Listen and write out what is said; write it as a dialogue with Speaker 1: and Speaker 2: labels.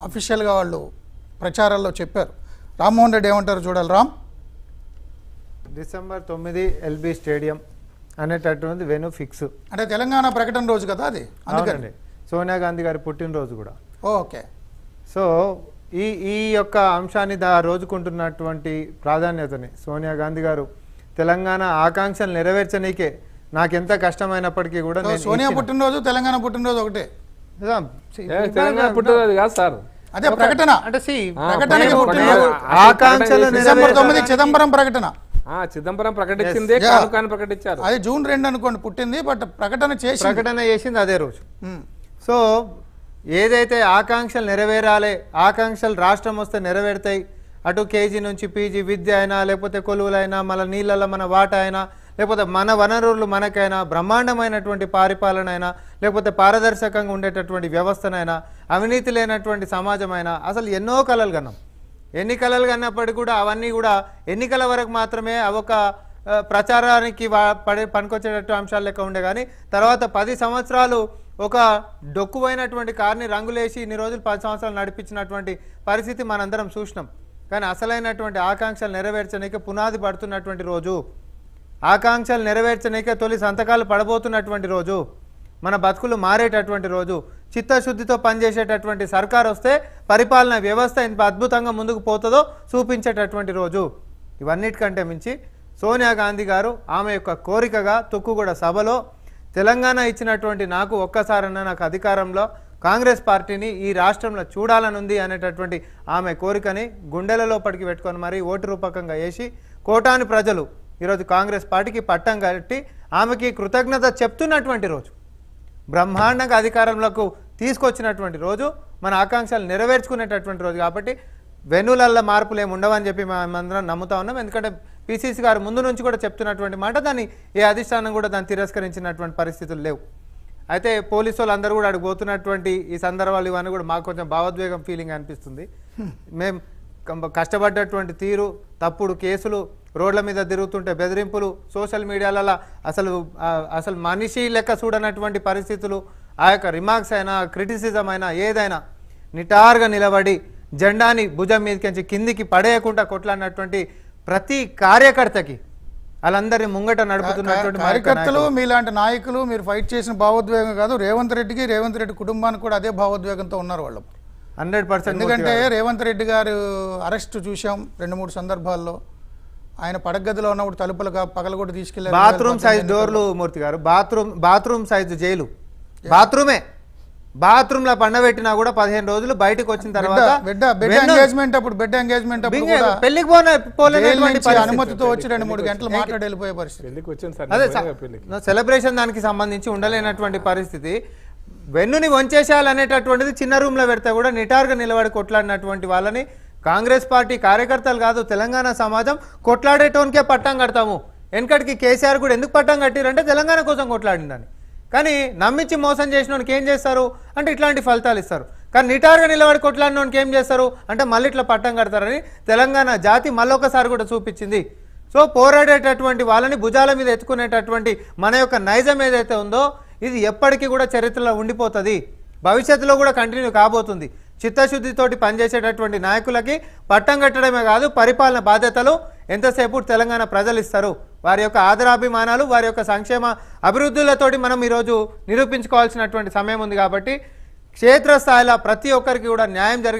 Speaker 1: అఫీషియల్గా వాళ్ళు ప్రచారాల్లో చెప్పారు రామ్మోహన్ రెడ్డి ఏమంటారు చూడాలి రామ్
Speaker 2: డిసెంబర్ తొమ్మిది ఎల్బీ స్టేడియం అనేటటువంటి వెను ఫిక్స్
Speaker 1: అంటే తెలంగాణ ప్రకటన రోజు కదా అది అందుకని
Speaker 2: అవునండి సోనియా గాంధీ గారి పుట్టినరోజు కూడా
Speaker 1: ఓకే
Speaker 2: సో ఈ ఈ యొక్క అంశాన్ని దా రోజుకుంటున్నటువంటి ప్రాధాన్యతని సోనియా గాంధీ గారు తెలంగాణ ఆకాంక్షలు నెరవేర్చనీకే నాకెంత కష్టమైనప్పటికీ కూడా
Speaker 1: సో
Speaker 2: నేను
Speaker 1: సోనియా
Speaker 2: ఇచ్చిన-
Speaker 1: పుట్టినరోజు తెలంగాణ పుట్టినరోజు ఒకటే
Speaker 2: కదా,
Speaker 3: ఏ, తెలంగాణ పుట్టినరోజు కాదు సార్
Speaker 1: అదే ప్రకటన
Speaker 2: అంటే see,
Speaker 3: ఆ,
Speaker 1: ప్రకటనకి
Speaker 2: మేము
Speaker 1: పుట్టినరోజు.
Speaker 2: ఆకాంక్షలు
Speaker 3: ప్రకటన
Speaker 1: డిసెంబర్
Speaker 2: నెరవేర్చాలని-
Speaker 1: తొమ్మిది చిదంబరం ప్రకటన
Speaker 3: ఆ, చిదంబరం ప్రకటించిందే
Speaker 1: Yes.
Speaker 3: కానుకాని ప్రకటించారు
Speaker 1: అది జూన్ రెండు అనుకోండి పుట్టింది బట్ ప్రకటన చేసి
Speaker 2: ప్రకటన చేసింది అదే రోజు సో ఏదైతే ఆకాంక్షలు నెరవేరాలి ఆకాంక్షలు రాష్ట్రం వస్తే నెరవేరుతాయి అటు కేజీ నుంచి పీజీ విద్య అయినా లేకపోతే కొలువులైనా మన నీళ్ళల్లో మన వాటా అయినా లేకపోతే మన వనరులు మనకైనా బ్రహ్మాండమైనటువంటి పరిపాలన అయినా లేకపోతే పారదర్శకంగా ఉండేటటువంటి వ్యవస్థనైనా అవినీతి లేనటువంటి సమాజమైనా అసలు ఎన్నో కలలు కన్నాం ఎన్ని కలలు కన్నప్పటికీ కూడా అవన్నీ కూడా ఎన్నికల వరకు మాత్రమే అవొక ఆ, ప్రచారానికి వా- పడే పనికొచ్చేటట్టు అంశాలు లెక్క ఉండే కానీ తర్వాత పది సంవత్సరాలు ఒక డొక్కువైనటువంటి కార్ని రంగులేసి ఇన్ని రోజులు పది సంవత్సరాలు నడిపించినటువంటి పరిస్థితి మనందరం చూసినాం కానీ అసలైనటువంటి ఆకాంక్షలు నెరవేర్చడానికి పునాది పడుతున్నటువంటి రోజు ఆకాంక్షలు నెరవేర్చనీకే తొలి సంతకాలు పడబోతున్నటువంటి రోజు మన బతుకులు మారేటటువంటి రోజు చిత్తశుద్ధితో పనిచేసేటటువంటి సర్కార్ వస్తే పరిపాలన వ్యవస్థ ఎంత అద్భుతంగా ముందుకు పోతుందో చూపించేటటువంటి రోజు ఇవన్నిటికంటే మించి సోనియా గాంధీ గారు ఆమె యొక్క కోరికగా తుక్కుగూడ సభలో తెలంగాణ ఇచ్చినటువంటి నాకు ఒక్కసారన్నా నాకు అధికారంలో కాంగ్రెస్ పార్టీని ఈ రాష్ట్రంలో చూడాలనుంది అనేటటువంటి ఆమె కోరికని గుండెల లోపలికి పెట్టుకొని మరీ ఓటు రూపకంగా వేసి కోటాని ప్రజలు ఈరోజు కాంగ్రెస్ పార్టీకి పట్టం కట్టి ఆమెకి కృతజ్ఞత చెప్తున్నటువంటి రోజు బ్రహ్మాండంగా అధికారంలోకి తీసుకొచ్చినటువంటి రోజు మన ఆకాంక్షలు నెరవేర్చుకునేటటువంటి రోజు కాబట్టి వెన్నులల్ల మార్పులు ఏమి ఉండవని చెప్పి మేమందరం నమ్ముతా ఉన్నాం ఎందుకంటే పిసిసి గారు ముందు నుంచి కూడా చెప్తున్నటువంటి మాట దాన్ని ఏ అధిష్టానం కూడా దాన్ని తిరస్కరించినటువంటి పరిస్థితులు లేవు అయితే పోలీసు వాళ్ళు అందరూ కూడా అడిగి పోతున్నటువంటి ఈ సందర్భాలు ఇవన్నీ కూడా మాకు కొంచెం భావోద్వేగం ఫీలింగ్ అనిపిస్తుంది మేము కం- కష్టపడ్డటువంటి తీరు తప్పుడు కేసులు రోడ్ల మీద తిరుగుతుంటే బెదిరింపులు సోషల్ మీడియాలలో అసలు ఆ, అసలు మనిషి లెక్క చూడనటువంటి పరిస్థితులు ఆ యొక్క రిమార్క్స్ అయినా క్రిటిసిజం అయినా ఏదైనా నిటారుగా నిలబడి జెండాని భుజం మీదకించి కిందికి పడేయకుండా కొట్లాడినటువంటి ప్రతి కార్యకర్తకి వాళ్ళందరినీ ముంగట నడుపుతున్నటువంటి మా యొక్క
Speaker 1: కార్యకర్తలు మీలాంటి నాయకులు మీరు ఫైట్ చేసిన భావోద్వేగం కాదు రేవంత్ రెడ్డికి రేవంత్ రెడ్డి కుటుంబానికి కూడా అదే భావోద్వేగంతో ఉన్నారు వాళ్ళు
Speaker 2: హండ్రెడ్ పర్సెంట్
Speaker 1: ఎందుకంటే రేవంత్ రెడ్డి గారు అరెస్ట్ చూసాం రెండు మూడు సందర్భాల్లో ఆయన పడగదిలో ఉన్నప్పుడు తలుపులు పగలగొట్టి తీసుకెళ్లారు
Speaker 2: బాత్రూమ్ సైజ్ డోర్లు మూర్తి గారు బాత్రూమ్ బాత్రూమ్ సైజ్ జైలు బాత్రూమే బాత్రూమ్ లో పండబెట్టినా కూడా పదిహేను రోజులు బయటకు వచ్చిన తర్వాత
Speaker 1: బెడ్ బెడ్
Speaker 2: వెన్ను-
Speaker 1: ఎంగేజ్మెంట్ అప్పుడు బెడ్ ఎంగేజ్మెంట్ అప్పుడు
Speaker 2: బింగె-
Speaker 1: కూడా
Speaker 2: పెళ్లికి పోన
Speaker 1: జైలు
Speaker 2: పోలేనటువంటి
Speaker 1: నుంచి
Speaker 2: పరిస్థితి.
Speaker 1: అనుమతితో వచ్చి రెండు మూడు గంటలు మాట్లాడి వెళ్ళిపోయే పరిస్థితి
Speaker 3: పెళ్లికి వచ్చింది సార్
Speaker 2: అదే
Speaker 3: నేను పోయినా పెళ్లికి
Speaker 2: సెలబ్రేషన్ దానికి సంబంధించి ఉండలేనటువంటి పరిస్థితి వెన్నుని వంచేసేయాలనేటటువంటిది చిన్న రూమ్ లో పెడితే కూడా నిటారుగా నిలబడి కొట్లాడినటువంటి వాళ్ళని కాంగ్రెస్ పార్టీ కార్యకర్తలు కాదు తెలంగాణ సమాజం కొట్లాడేటోనికే పట్టం కడతాము వెనకటికి కేసీఆర్ కూడా ఎందుకు పట్టం కట్టిరంటే తెలంగాణ కోసం కొట్లాడిందని కానీ నమ్మించి మోసం చేసినోనికి ఏం చేస్తారు అంటే ఇట్లాంటి ఫలితాలు ఇస్తారు కానీ నిటారుగా నిలబడి కొట్లాడినోనికి ఏం చేస్తారు అంటే మళ్ళీ ఇట్లా పట్టం కడతారని తెలంగాణ జాతి మళ్ళొకసారి కూడా చూపించింది సో పోరాడేటటువంటి వాళ్ళని భుజాల మీద ఎత్తుకునేటటువంటి మన యొక్క నైజం ఏదైతే ఉందో ఇది ఎప్పటికీ కూడా చరిత్రలో ఉండిపోతుంది భవిష్యత్తులో కూడా కంటిన్యూ కాబోతుంది చిత్తశుద్ధితోటి పనిచేసేటటువంటి నాయకులకి పట్టం కట్టడమే కాదు పరిపాలన బాధ్యతలు ఎంతసేపు తెలంగాణ ప్రజలు ఇస్తారు వారి యొక్క ఆదరాభిమానాలు వారి యొక్క సంక్షేమ అభివృద్ధులతోటి మనం ఈరోజు నిరూపించుకోవాల్సినటువంటి సమయం ఉంది కాబట్టి క్షేత్రస్థాయిలో ప్రతి ఒక్కరికి కూడా న్యాయం జరిగే